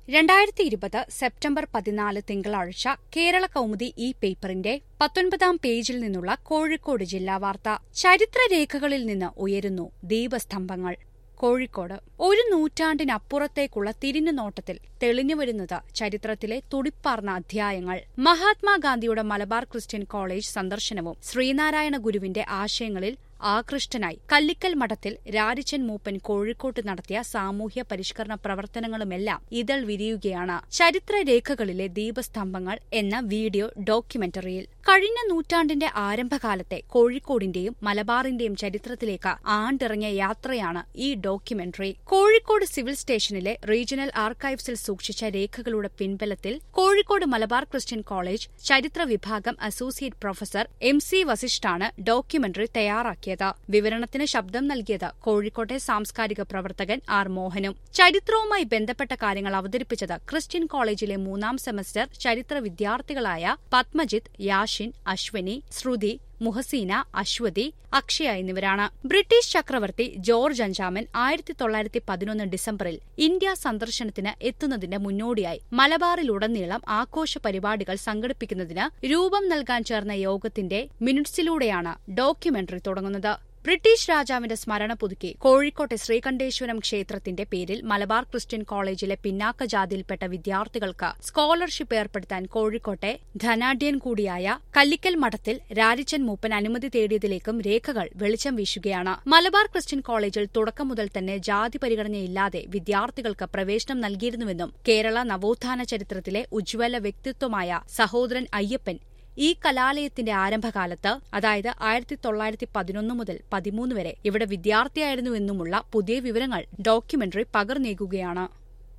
രണ്ടായിരത്തി ഇരുപത് സെപ്റ്റംബർ പതിനാല് തിങ്കളാഴ്ച കേരള കൗമുദി ഈ പേപ്പറിന്റെ പത്തൊൻപതാം പേജിൽ നിന്നുള്ള കോഴിക്കോട് ജില്ലാ വാർത്ത ചരിത്രരേഖകളിൽ നിന്ന് ഉയരുന്നു ദീപസ്തംഭങ്ങൾ കോഴിക്കോട് ഒരു നൂറ്റാണ്ടിനപ്പുറത്തേക്കുള്ള തിരിഞ്ഞുനോട്ടത്തിൽ തെളിഞ്ഞുവരുന്നത് ചരിത്രത്തിലെ തുടിപ്പാർന്ന അധ്യായങ്ങൾ മഹാത്മാഗാന്ധിയുടെ മലബാർ ക്രിസ്ത്യൻ കോളേജ് സന്ദർശനവും ശ്രീനാരായണ ഗുരുവിന്റെ ആശയങ്ങളിൽ ആകൃഷ്ടനായി കല്ലിക്കൽ മഠത്തിൽ രാരിച്ചൻ മൂപ്പൻ കോഴിക്കോട്ട് നടത്തിയ സാമൂഹ്യ പരിഷ്കരണ പ്രവർത്തനങ്ങളുമെല്ലാം ഇതൾ വിരിയുകയാണ് ചരിത്രരേഖകളിലെ ദീപസ്തംഭങ്ങൾ എന്ന വീഡിയോ ഡോക്യുമെന്ററിയിൽ കഴിഞ്ഞ നൂറ്റാണ്ടിന്റെ ആരംഭകാലത്തെ കോഴിക്കോടിന്റെയും മലബാറിന്റെയും ചരിത്രത്തിലേക്ക് ആണ്ടിറങ്ങിയ യാത്രയാണ് ഈ ഡോക്യുമെന്ററി കോഴിക്കോട് സിവിൽ സ്റ്റേഷനിലെ റീജിയണൽ ആർക്കൈവ്സിൽ സൂക്ഷിച്ച രേഖകളുടെ പിൻബലത്തിൽ കോഴിക്കോട് മലബാർ ക്രിസ്ത്യൻ കോളേജ് ചരിത്ര വിഭാഗം അസോസിയേറ്റ് പ്രൊഫസർ എം സി വസിഷ്ഠാണ് ഡോക്യുമെന്ററി തയ്യാറാക്കിയത് വിവരണത്തിന് ശബ്ദം നൽകിയത് കോഴിക്കോട്ടെ സാംസ്കാരിക പ്രവർത്തകൻ ആർ മോഹനും ചരിത്രവുമായി ബന്ധപ്പെട്ട കാര്യങ്ങൾ അവതരിപ്പിച്ചത് ക്രിസ്ത്യൻ കോളേജിലെ മൂന്നാം സെമസ്റ്റർ ചരിത്ര വിദ്യാർത്ഥികളായ പത്മജിത്ത് യാഷിൻ അശ്വനി ശ്രുതി മുഹസീന അശ്വതി അക്ഷയ എന്നിവരാണ് ബ്രിട്ടീഷ് ചക്രവർത്തി ജോർജ് അഞ്ചാമൻ ആയിരത്തി തൊള്ളായിരത്തി പതിനൊന്ന് ഡിസംബറിൽ ഇന്ത്യ സന്ദർശനത്തിന് എത്തുന്നതിന്റെ മുന്നോടിയായി മലബാറിലുടനീളം ആഘോഷ പരിപാടികൾ സംഘടിപ്പിക്കുന്നതിന് രൂപം നൽകാൻ ചേർന്ന യോഗത്തിന്റെ മിനിറ്റ്സിലൂടെയാണ് ഡോക്യുമെന്ററി തുടങ്ങുന്നത് ബ്രിട്ടീഷ് രാജാവിന്റെ സ്മരണ പുതുക്കി കോഴിക്കോട്ടെ ശ്രീകണ്ഠേശ്വരം ക്ഷേത്രത്തിന്റെ പേരിൽ മലബാർ ക്രിസ്ത്യൻ കോളേജിലെ പിന്നാക്ക ജാതിയിൽപ്പെട്ട വിദ്യാർത്ഥികൾക്ക് സ്കോളർഷിപ്പ് ഏർപ്പെടുത്താൻ കോഴിക്കോട്ടെ ധനാഢ്യൻ കൂടിയായ കല്ലിക്കൽ മഠത്തിൽ രാരിച്ചൻ മൂപ്പൻ അനുമതി തേടിയതിലേക്കും രേഖകൾ വെളിച്ചം വീശുകയാണ് മലബാർ ക്രിസ്ത്യൻ കോളേജിൽ തുടക്കം മുതൽ തന്നെ ജാതി പരിഗണനയില്ലാതെ വിദ്യാർത്ഥികൾക്ക് പ്രവേശനം നൽകിയിരുന്നുവെന്നും കേരള നവോത്ഥാന ചരിത്രത്തിലെ ഉജ്ജ്വല വ്യക്തിത്വമായ സഹോദരൻ അയ്യപ്പൻ ഈ കലാലയത്തിന്റെ ആരംഭകാലത്ത് അതായത് ആയിരത്തി തൊള്ളായിരത്തി പതിനൊന്ന് മുതൽ പതിമൂന്ന് വരെ ഇവിടെ വിദ്യാർത്ഥിയായിരുന്നുവെന്നുമുള്ള പുതിയ വിവരങ്ങൾ ഡോക്യുമെന്ററി പകർന്നേകുകയാണ്